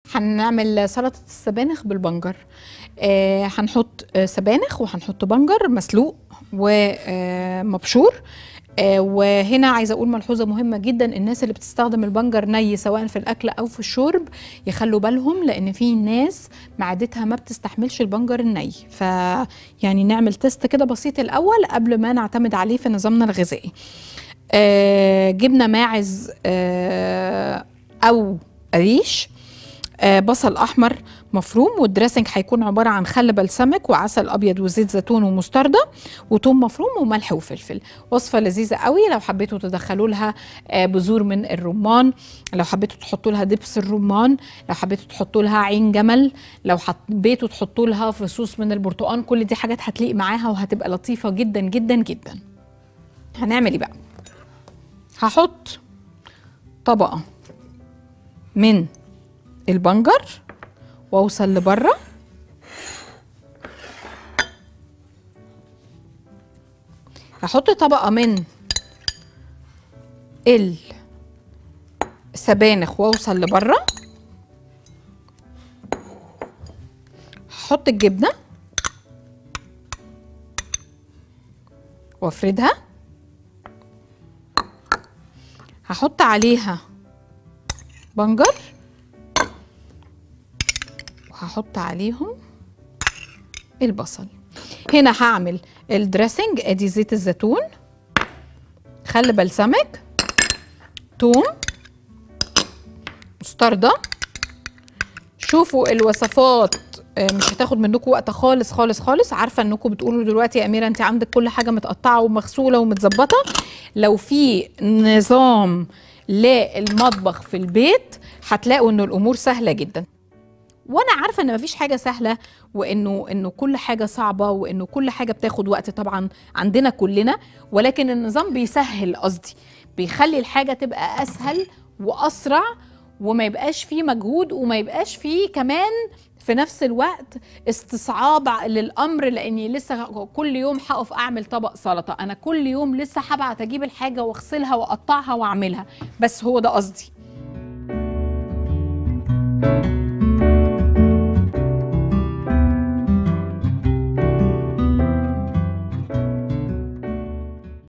هنعمل سلطه السبانخ بالبنجر آه هنحط آه سبانخ وهنحط بنجر مسلوق ومبشور آه وهنا عايزه اقول ملحوظه مهمه جدا الناس اللي بتستخدم البنجر ني سواء في الاكل او في الشرب يخلوا بالهم لان في ناس معدتها ما بتستحملش البنجر الني ف يعني نعمل تيست كده بسيط الاول قبل ما نعتمد عليه في نظامنا الغذائي آه جبنه ماعز آه او قريش آه بصل احمر مفروم والدريسنج هيكون عباره عن خل بلسمك وعسل ابيض وزيت زيتون ومستردة وثوم مفروم وملح وفلفل وصفه لذيذه قوي لو حبيتوا تدخلوا لها آه بذور من الرمان لو حبيتوا تحطوا لها دبس الرمان لو حبيتوا تحطوا لها عين جمل لو حبيتوا تحطوا لها فصوص من البرتقال كل دي حاجات هتليق معاها وهتبقى لطيفه جدا جدا جدا هنعمل ايه بقى هحط طبقه من البنجر واوصل لبره هحط طبقه من السبانخ واوصل لبره هحط الجبنه وافردها هحط عليها بنجر وهحط عليهم البصل هنا هعمل الدريسنج ادي زيت الزيتون خل بلسمك توم مستردة شوفوا الوصفات مش هتاخد منكم وقت خالص خالص خالص عارفه انكم بتقولوا دلوقتي يا اميره انت عندك كل حاجه متقطعه ومغسوله ومتظبطه لو في نظام للمطبخ في البيت هتلاقوا ان الامور سهله جدا وانا عارفه ان مفيش حاجه سهله وانه انه كل حاجه صعبه وانه كل حاجه بتاخد وقت طبعا عندنا كلنا ولكن النظام بيسهل قصدي بيخلي الحاجه تبقى اسهل واسرع وما يبقاش فيه مجهود وما يبقاش فيه كمان في نفس الوقت استصعاب للامر لاني لسه كل يوم هقف اعمل طبق سلطه انا كل يوم لسه هبعت اجيب الحاجه واغسلها واقطعها واعملها بس هو ده قصدي